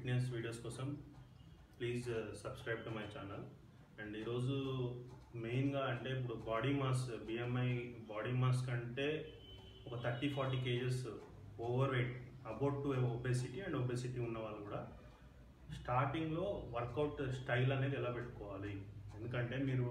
Fitness videos కోసం please subscribe to my channel and ఈరోజు మెయిన్గా అంటే ఇప్పుడు body mass BMI body mass కంటే ఒక thirty forty KGs over weight about to obesity and obesity ఉన్న వాళ్ళు కూడా స్టార్టింగ్లో వర్కౌట్ స్టైల్ అనేది ఎలా పెట్టుకోవాలి ఎందుకంటే మీరు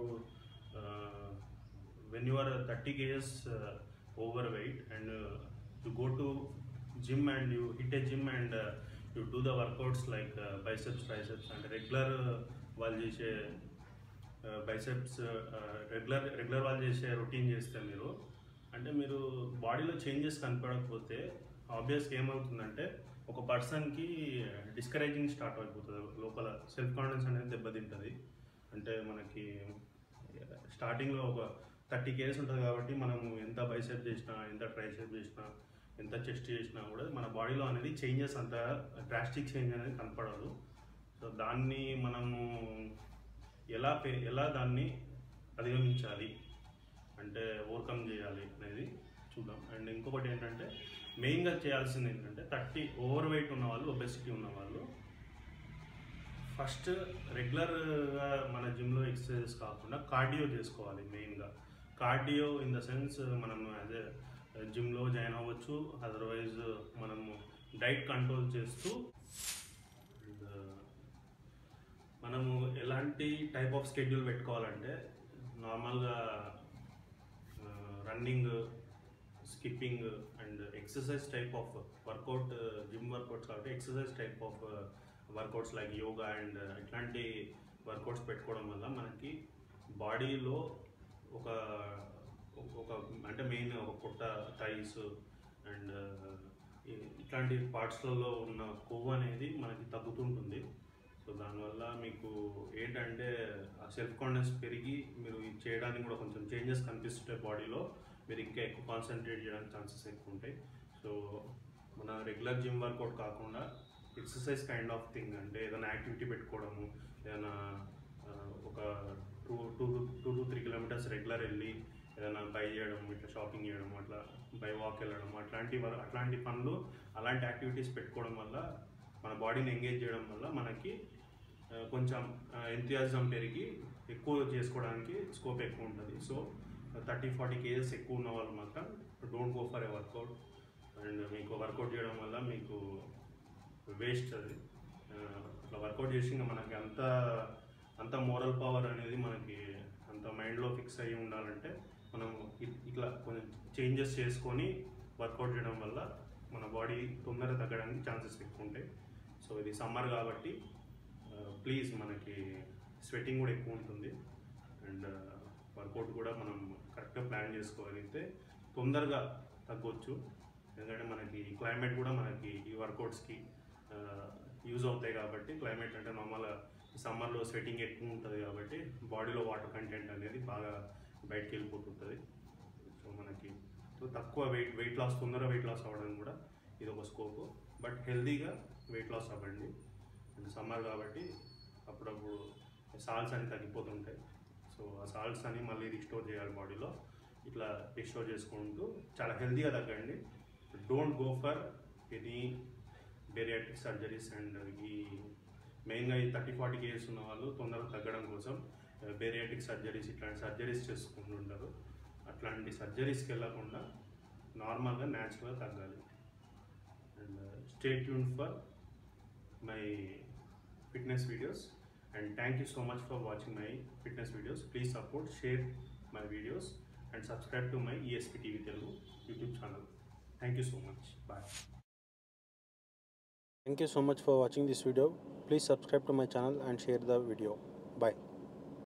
when you are thirty KGs over weight and you go to gym and you hit a gym and you do the workouts like biceps triceps and regular వాళ్ళు చేసే బైసెప్స్ రెగ్యులర్ రెగ్యులర్ వాళ్ళు చేసే routine చేస్తే మీరు అంటే మీరు బాడీలో changes కనపడకపోతే ఆబ్వియస్గా ఏమవుతుందంటే ఒక పర్సన్కి డిస్కరేజింగ్ స్టార్ట్ అయిపోతుంది లోపల సెల్ఫ్ కాన్ఫిడెన్స్ అనేది దెబ్బతింటుంది అంటే మనకి స్టార్టింగ్లో ఒక థర్టీ కేజెస్ ఉంటుంది కాబట్టి మనము ఎంత బైసెప్ చేసినా ఎంత ట్రైసెప్ చేసినా ఎంత చెస్ట్ చేసినా కూడా మన బాడీలో అనేది చేంజెస్ అంత డ్రాస్టిక్ చేంజ్ అనేది కనపడదు సో దాన్ని మనము ఎలా పే- ఎలా దాన్ని అధిగమించాలి అంటే ఓవర్కమ్ చేయాలి అనేది చూద్దాం అండ్ ఇంకొకటి ఏంటంటే మెయిన్గా చేయాల్సింది ఏంటంటే థర్టీ ఓవర్ వెయిట్ ఉన్న వాళ్ళు ఒబెసిటీ ఉన్న వాళ్ళు ఫస్ట్ రెగ్యులర్గా మన జిమ్లో ఎక్సర్సైజెస్ కాకుండా కార్డియో చేసుకోవాలి మెయిన్గా కార్డియో ఇన్ ద సెన్స్ మనం యాజ్ జిమ్లో జాయిన్ అవ్వచ్చు అదర్వైజ్ మనము డైట్ కంట్రోల్ చేస్తూ and, మనము ఎలాంటి టైప్ ఆఫ్ స్కెడ్యూల్ పెట్టుకోవాలంటే నార్మల్గా running skipping and exercise type of workout gym workouts కాబట్టి exercise type of workouts like yoga and ఇట్లాంటి వర్కౌట్స్ పెట్టుకోవడం వల్ల మనకి బాడీలో ఒక ఒక అంటే మెయిన్ ఒక పొట్ట థైస్ అండ్ ఇట్లాంటి పార్ట్స్లలో ఉన్న కొవ్వు అనేది మనకి తగ్గుతుంటుంది సో దానివల్ల మీకు ఏంటంటే ఆ సెల్ఫ్ కాన్ఫిడెన్స్ పెరిగి మీరు ఇది చేయడానికి కూడా కొంచెం చేంజెస్ కనిపిస్తుంటాయి బాడీలో మీరు ఇంకా ఎక్కువ కాన్సన్ట్రేట్ చేయడానికి ఛాన్సెస్ ఎక్కువ ఉంటాయి సో మన రెగ్యులర్ జిమ్ వర్కౌట్ కాకుండా ఎక్సర్సైజ్ కైండ్ ఆఫ్ థింగ్ అంటే ఏదైనా యాక్టివిటీ పెట్టుకోవడము ఏదైనా ఆ, ఒక two two two to three kilometres regular వెళ్ళి ఏదైనా బై చేయడం ఇట్లా షాపింగ్ చేయడం అట్లా బై వాక్ వెళ్ళడం అట్లాంటి వర- అట్లాంటి పనులు అలాంటి యాక్టివిటీస్ పెట్టుకోవడం వల్ల మన బాడీని ఎంగేజ్ చేయడం వల్ల మనకి ఆ, కొంచెం ఎంతియాజం పెరిగి ఎక్కువ చేసుకోవడానికి స్కోప్ ఎక్కువ ఉంటుంది సో థర్టీ ఫార్టీ కేజెస్ ఎక్కువ ఉన్న వాళ్ళు మాత్రం don't go for a workout and మీకు వర్కౌట్ చేయడం వల్ల మీకు వేస్ట్ అది ఆ, అట్లా వర్కౌట్ చేసి ఇంకా మనకి అంత అంత మోరల్ పవర్ అనేది మనకి అంత మైండ్లో ఫిక్స్ అయ్యి ఉండాలంటే మనం ఇ- ఇట్లా కొంచెం చేంజెస్ చేసుకొని వర్కౌట్ చేయడం వల్ల మన బాడీ తొందరగా తగ్గడానికి ఛాన్సెస్ ఎక్కువ ఉంటాయి సో ఇది సమ్మర్ కాబట్టి ప్లీజ్ మనకి స్వెట్టింగ్ కూడా ఎక్కువ ఉంటుంది అండ్ వర్కౌట్ కూడా మనం కరెక్ట్గా ప్లాన్ చేసుకోగలిగితే తొందరగా తగ్గొచ్చు ఎందుకంటే మనకి క్లైమేట్ కూడా మనకి ఈ వర్కౌట్స్కి యూజ్ అవుతాయి కాబట్టి క్లైమేట్ అంటే నార్మల్ సమ్మర్లో స్వెట్టింగ్ ఎక్కువ ఉంటుంది కాబట్టి బాడీలో వాటర్ కంటెంట్ అనేది బాగా బయటకు వెళ్ళిపోతుంటుంది సో మనకి సో తక్కువ వెయిట్ వెయిట్ లాస్ తొందరగా వెయిట్ లాస్ అవ్వడానికి కూడా ఇది ఒక స్కోప్ బట్ హెల్దీగా వెయిట్ లాస్ అవ్వండి అండ్ సమ్మర్ కాబట్టి అప్పుడప్పుడు సాల్ట్స్ అని తగ్గిపోతుంటాయి సో ఆ సాల్ట్స్ అని మళ్ళీ రిస్టోర్ చేయాలి బాడీలో ఇట్లా రిస్టోర్ చేసుకుంటూ చాలా హెల్దీగా తగ్గండి don't go for any bariatric surgeries and ఈ మెయిన్గా ఈ థర్టీ ఫార్టీ కేజెస్ ఉన్న వాళ్ళు తొందరగా తగ్గడం కోసం బేరియాట్రిక్ సర్జరీస్ ఇట్లాంటి సర్జరీస్ చేసుకుంటుంటారు అట్లాంటి సర్జరీస్కి వెళ్ళకుండా నార్మల్గా న్యాచురల్గా తగ్గాలి and stay tune for my fitness videos and thank you so much for watching my fitness videos please support share my videos and subscribe to my ESP TV Telugu YouTube channel thank you so much bye Thank you so much for watching this video. Please subscribe to my channel and share the video. Bye.